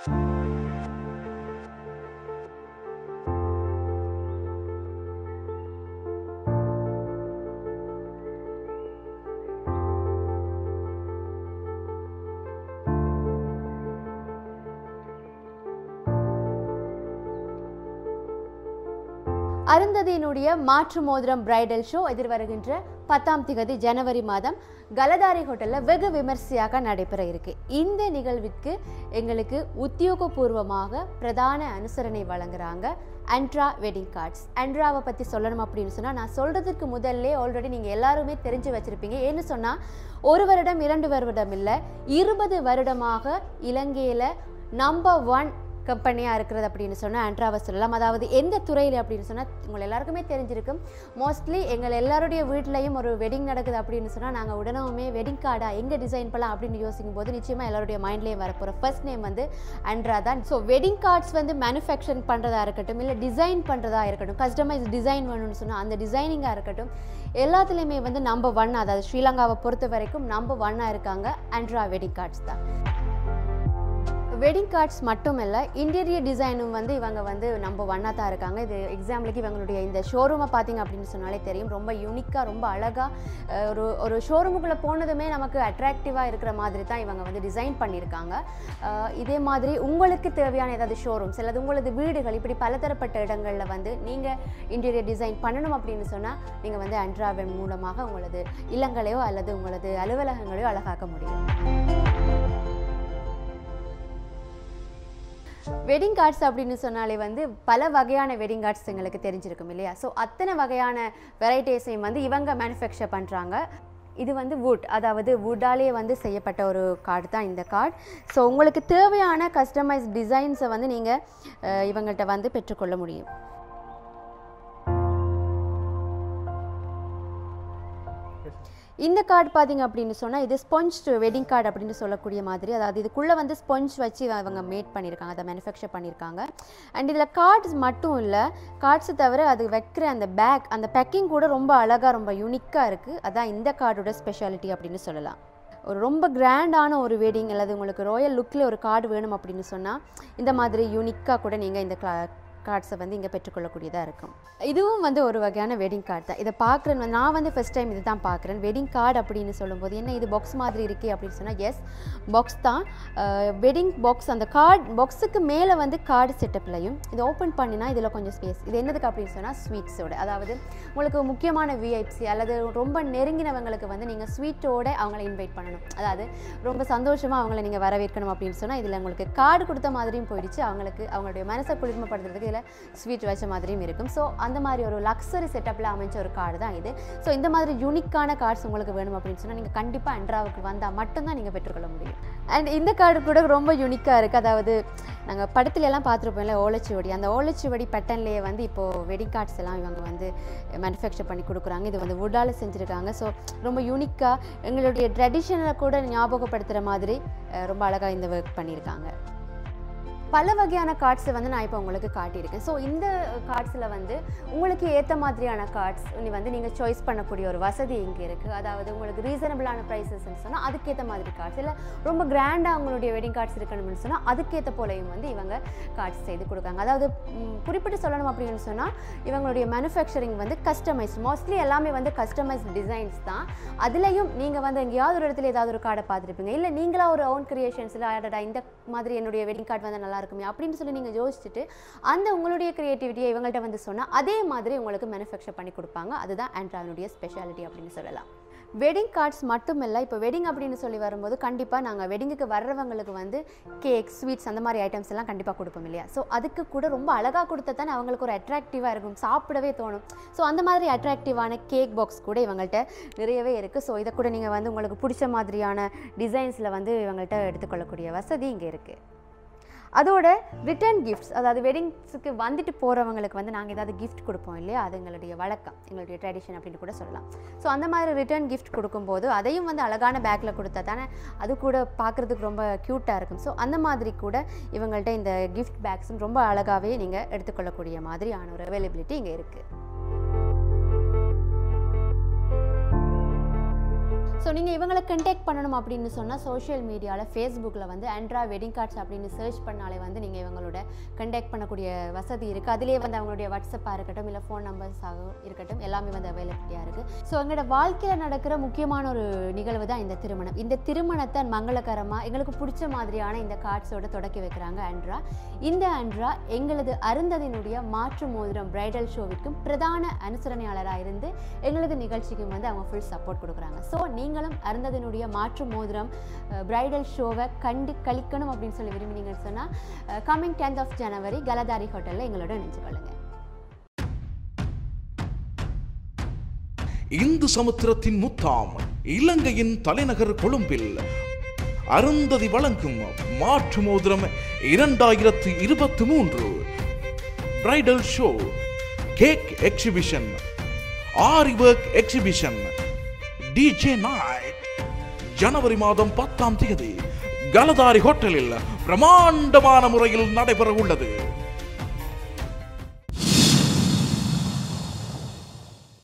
அருந்ததியினுடைய மாற்று மோதிரம் bridal show எதிர்வருகின்ற பத்தாம் திகதி ஜனவரி மாதம் கலதாரி ஹோட்டலில் வெகு விமர்சையாக நடைபெற இருக்கு இந்த நிகழ்விற்கு எங்களுக்கு உத்தியோகபூர்வமாக பிரதான அனுசரணை வழங்குறாங்க அண்ட்ரா வெட்டிங் கார்ட்ஸ் அண்ட்ராவை பற்றி சொல்லணும் அப்படின்னு சொன்னால் நான் சொல்கிறதுக்கு முதல்ல ஆல்ரெடி நீங்கள் எல்லாருமே தெரிஞ்சு வச்சுருப்பீங்க ஏன்னு சொன்னால் ஒரு வருடம் இரண்டு வருடம் இல்லை இருபது வருடமாக இலங்கையில் நம்பர் ஒன் கம்பெனியாக இருக்கிறது அப்படின்னு சொன்னால் ஆண்ட்ராவை சொல்லலாம் அதாவது எந்த துறையில் அப்படின்னு சொன்னால் உங்கள் எல்லாருக்குமே தெரிஞ்சிருக்கும் மோஸ்ட்லி எங்கள் எல்லாருடைய வீட்லேயும் ஒரு வெட்டிங் நடக்குது அப்படின்னு சொன்னால் நாங்கள் உடனே வெட்டிங் கார்டா எங்கே டிசைன் பண்ணலாம் அப்படின்னு யோசிக்கும் போது நிச்சயமாக எல்லாருடைய மைண்ட்லேயும் வரப்போகிற ஃபர்ஸ்ட் நேம் வந்து ஆண்ட்ரா தான் ஸோ வெட்டிங் கார்ட்ஸ் வந்து மேனுஃபேக்சரிங் பண்ணுறதா இருக்கட்டும் இல்லை டிசைன் பண்ணுறதா இருக்கட்டும் கஸ்டமைஸ் டிசைன் வேணும்னு சொன்னால் அந்த டிசைனிங்காக இருக்கட்டும் எல்லாத்துலேயுமே வந்து நம்பர் ஒன் அதாவது ஸ்ரீலங்காவை பொறுத்த வரைக்கும் நம்பர் ஒன்னாக இருக்காங்க ஆண்ட்ரா வெட்டிங் கார்ட்ஸ் தான் வெட்டிங் கார்ட்ஸ் மட்டும் இல்லை இன்டீரியர் டிசைனும் வந்து இவங்க வந்து நம்பர் ஒன்னாக தான் இருக்காங்க இது எக்ஸாம்பிளுக்கு இவங்களுடைய இந்த ஷோரூமை பார்த்தீங்க அப்படின்னு சொன்னாலே தெரியும் ரொம்ப யூனிக்காக ரொம்ப அழகாக ஒரு ஒரு ஷோரூமுக்குள்ளே போனதுமே நமக்கு அட்ராக்டிவாக இருக்கிற மாதிரி தான் இவங்க வந்து டிசைன் பண்ணியிருக்காங்க அஹ் இதே மாதிரி உங்களுக்கு தேவையான ஏதாவது ஷோரூம்ஸ் அல்லது உங்களது வீடுகள் இப்படி பலதரப்பட்ட இடங்களில் வந்து நீங்கள் இன்டீரியர் டிசைன் பண்ணணும் அப்படின்னு சொன்னால் நீங்கள் வந்து அண்ட்ராவின் மூலமாக உங்களது இல்லங்களையோ அல்லது உங்களது அலுவலகங்களையோ அழகாக்க முடியும் வெட்டிங் கார்ட்ஸ் அப்படின்னு சொன்னாலே வந்து பல வகையான வெட்டிங் கார்ட்ஸ் எங்களுக்கு தெரிஞ்சிருக்கும் இல்லையா ஸோ அத்தனை வகையான வெரைட்டிஸையும் வந்து இவங்க மேனுஃபேக்சர் பண்ணுறாங்க இது வந்து வுட் அதாவது வுட்டாலே வந்து செய்யப்பட்ட ஒரு கார்டு தான் இந்த கார்டு ஸோ உங்களுக்கு தேவையான கஸ்டமைஸ் டிசைன்ஸை வந்து நீங்கள் இவங்கள்ட்ட வந்து பெற்றுக்கொள்ள முடியும் இந்த கார்டு பார்த்தீங்க அப்படின்னு சொன்னால் இது ஸ்பொஞ்ச் வெட்டிங் கார்டு அப்படின்னு சொல்லக்கூடிய மாதிரி அதாவது இதுக்குள்ளே வந்து ஸ்பொஞ்ச் வச்சு அவங்க மேட் பண்ணியிருக்காங்க அதை மேனுஃபேக்சர் பண்ணியிருக்காங்க அண்ட் இதில் கார்ட்ஸ் மட்டும் இல்லை கார்ட்ஸை தவிர அது வைக்கிற அந்த பேக் அந்த பேக்கிங் கூட ரொம்ப அழகாக ரொம்ப யூனிக்காக இருக்குது அதான் இந்த கார்டோட ஸ்பெஷாலிட்டி அப்படின்னு சொல்லலாம் ஒரு ரொம்ப கிராண்டான ஒரு வெட்டிங் அல்லது உங்களுக்கு ராயல் லுக்கில் ஒரு கார்டு வேணும் அப்படின்னு சொன்னால் இந்த மாதிரி யூனிக்காக கூட நீங்கள் இந்த கா கார்ட்ஸை வந்து இங்கே பெற்றுக்கொள்ளக்கூடியதாக இருக்கும் இதுவும் வந்து ஒரு வகையான வெட்டிங் கார்டு தான் இதை பார்க்குறேன் நான் வந்து ஃபஸ்ட் டைம் இது தான் பார்க்குறேன் வெட்டிங் கார்டு அப்படின்னு சொல்லும்போது என்ன இது பாக்ஸ் மாதிரி இருக்கே அப்படின்னு சொன்னால் எஸ் பாக்ஸ் தான் வெட்டிங் பாக்ஸ் அந்த கார்டு பாக்ஸுக்கு மேலே வந்து கார்டு செட்டப்லையும் இதை ஓப்பன் பண்ணினா இதில் கொஞ்சம் ஸ்பேஸ் இது என்னதுக்கு அப்படின்னு சொன்னால் ஸ்வீட்ஸோட அதாவது உங்களுக்கு முக்கியமான விஐப்சி அல்லது ரொம்ப நெருங்கினவங்களுக்கு வந்து நீங்கள் ஸ்வீட்டோட அவங்கள இன்வைட் பண்ணணும் அதாவது ரொம்ப சந்தோஷமாக அவங்கள நீங்கள் வரவேற்கணும் அப்படின்னு சொன்னால் இதில் உங்களுக்கு கார்டு கொடுத்த மாதிரியும் போயிடுச்சு அவங்களுக்கு அவங்களுடைய மனசை குளிர்மைப்படுத்துறதுக்கு இதில் ஸ்வீட் வச்ச மாதிரியும் இருக்கும் ஸோ அந்த மாதிரி ஒரு லக்ஸரி செட்டப்பில் அமைஞ்ச ஒரு கார்டு தான் இது ஸோ இந்த மாதிரி யூனிக்கான கார்ட்ஸ் உங்களுக்கு வேணும் அப்படின்னு சொன்னால் நீங்கள் கண்டிப்பாக அண்ட்ராவுக்கு வந்தால் மட்டும்தான் நீங்கள் பெற்றுக்கொள்ள முடியும் அண்ட் இந்த கார்டு கூட ரொம்ப யூனிக்காக இருக்குது அதாவது நாங்கள் படத்துல எல்லாம் பார்த்துருப்போம்ல ஓலைச்சுவடி அந்த ஓலைச்சுவடி பேட்டர்ன்லேயே வந்து இப்போது வெட்டிங் கார்ட்ஸ் எல்லாம் இவங்க வந்து மேனுஃபேக்சர் பண்ணி கொடுக்குறாங்க இது வந்து வுட்டால் செஞ்சுருக்காங்க ஸோ ரொம்ப யூனிக்காக எங்களுடைய ட்ரெடிஷனை கூட ஞாபகப்படுத்துகிற மாதிரி அஹ், ரொம்ப அழகாக இந்த ஒர்க் பண்ணியிருக்காங்க பல வகையான கார்ட்ஸை வந்து நான் இப்போ உங்களுக்கு காட்டியிருக்கேன் ஸோ இந்த கார்ட்ஸில் வந்து உங்களுக்கு ஏற்ற மாதிரியான கார்ட்ஸ் நீ வந்து நீங்கள் சாய்ஸ் பண்ணக்கூடிய ஒரு வசதி இங்கே இருக்குது அதாவது உங்களுக்கு ரீசனபிளான ப்ரைஸஸ்ன்னு சொன்னால் அதுக்கேற்ற மாதிரி கார்ட்ஸ் இல்லை ரொம்ப கிராண்டாக உங்களுடைய வெட்டிங் கார்ட்ஸ் இருக்கணும்னு சொன்னால் அதுக்கேற்ற போலையும் வந்து இவங்க கார்ட்ஸ் செய்து கொடுக்காங்க அதாவது ம், குறிப்பிட்டு சொல்லணும் அப்படின்னு சொன்னால் இவங்களுடைய மேனுஃபேக்சரிங் வந்து கஸ்டமைஸ் மோஸ்ட்லி எல்லாமே வந்து கஸ்டமைஸ் டிசைன்ஸ் தான் அதுலேயும் நீங்கள் வந்து எங்கேயாவது ஒரு இடத்துல ஏதாவது ஒரு கார்டை பார்த்துருப்பீங்க இல்லை நீங்களா ஒரு ஓன் கிரியேஷன்ஸில் ஆடடா இந்த மாதிரி என்னுடைய வெட்டிங் கார்டு வந்து நல்லா இருக்குமே அப்படின்னு சொல்லி நீங்கள் யோசிச்சுட்டு அந்த உங்களுடைய க்ரியேட்டிவிட்டியை இவங்கள்ட்ட வந்து சொன்னால் அதே மாதிரி உங்களுக்கு மேனுஃபேக்சர் பண்ணி கொடுப்பாங்க அதுதான் ஆண்ட்ராவினுடைய ஸ்பெஷாலிட்டி அப்படின்னு சொல்லலாம் வெட்டிங் கார்ட்ஸ் மட்டும் இல்லை இப்போ வெட்டிங் அப்படின்னு சொல்லி வரும்போது கண்டிப்பாக நாங்கள் வெட்டிங்குக்கு வர்றவங்களுக்கு வந்து கேக் ஸ்வீட்ஸ் அந்த மாதிரி ஐட்டம்ஸ் எல்லாம் கண்டிப்பாக கொடுப்போம் இல்லையா ஸோ அதுக்கு கூட ரொம்ப அழகாக கொடுத்தா தானே அவங்களுக்கு ஒரு அட்ராக்டிவாக இருக்கும் சாப்பிடவே தோணும் ஸோ அந்த மாதிரி அட்ராக்டிவான கேக் பாக்ஸ் கூட இவங்கள்ட்ட நிறையவே இருக்குது ஸோ இதை கூட நீங்கள் வந்து உங்களுக்கு பிடிச்ச மாதிரியான டிசைன்ஸில் வந்து இவங்கள்ட்ட எடுத்துக்கொள்ளக்கூடிய வசதி இங்கே இருக்குது அதோட ரிட்டர்ன் கிஃப்ட்ஸ் அதாவது வெட்டிங்ஸுக்கு வந்துட்டு போகிறவங்களுக்கு வந்து நாங்கள் ஏதாவது கிஃப்ட் கொடுப்போம் இல்லையா அது எங்களுடைய வழக்கம் எங்களுடைய ட்ரெடிஷன் அப்படின்னு கூட சொல்லலாம் ஸோ அந்த மாதிரி ரிட்டர்ன் கிஃப்ட் கொடுக்கும்போது அதையும் வந்து அழகான பேக்கில் கொடுத்தா தானே அது கூட பார்க்குறதுக்கு ரொம்ப க்யூட்டாக இருக்கும் ஸோ அந்த மாதிரி கூட இவங்கள்ட்ட இந்த கிஃப்ட் பேக்ஸும் ரொம்ப அழகாகவே நீங்கள் எடுத்துக்கொள்ளக்கூடிய மாதிரியான ஒரு அவைலபிலிட்டி இங்கே இருக்குது ஸோ நீங்கள் இவங்களை கண்டெக்ட் பண்ணணும் அப்படின்னு சொன்னால் சோஷியல் மீடியாவில் ஃபேஸ்புக்கில் வந்து ஆண்ட்ரா வெட்டிங் கார்ட்ஸ் அப்படின்னு சர்ச் பண்ணாலே வந்து நீங்கள் இவங்களோட கண்டெக்ட் பண்ணக்கூடிய வசதி இருக்குது அதிலே வந்து அவங்களுடைய வாட்ஸ்அப்பாக இருக்கட்டும் இல்லை ஃபோன் நம்பர்ஸாக இருக்கட்டும் எல்லாமே வந்து அவைலபிலிட்டியாக இருக்குது ஸோ எங்களோட வாழ்க்கையில் நடக்கிற முக்கியமான ஒரு நிகழ்வு தான் இந்த திருமணம் இந்த திருமணத்தை மங்களகரமாக எங்களுக்கு பிடிச்ச மாதிரியான இந்த கார்ட்ஸோட தொடக்கி வைக்கிறாங்க ஆண்ட்ரா இந்த ஆண்ட்ரா எங்களது அருந்ததினுடைய மாற்று மோதிரம் பிரைடல் ஷோவிற்கும் பிரதான அனுசரணையாளராக இருந்து எங்களது நிகழ்ச்சிக்கும் வந்து அவங்க ஃபுல் சப்போர்ட் கொடுக்குறாங்க ஸோ நீங்களும் அருந்ததினுடைய மாற்று மோதிரம் பிரைடல் ஷோவை கண்டு கழிக்கணும் அப்படின்னு சொல்லி விரும்பினீங்கன்னு சொன்னால் coming tenth of January Kaladhari ஹோட்டலில் எங்களோட நினைச்சு கொள்ளுங்க இந்து சமுத்திரத்தின் முத்தாம் இலங்கையின் தலைநகர் கொழும்பில் அருந்ததி வழங்கும் மாற்று மோதிரம் இரண்டாயிரத்து இருபத்தி மூன்று bridal show cake exhibition aari work exhibition DJ night ஜனவரி மாதம் பத்தாம் தேதி கலதாரி ஹோட்டலில் பிரமாண்டமான முறையில் நடைபெற உள்ளது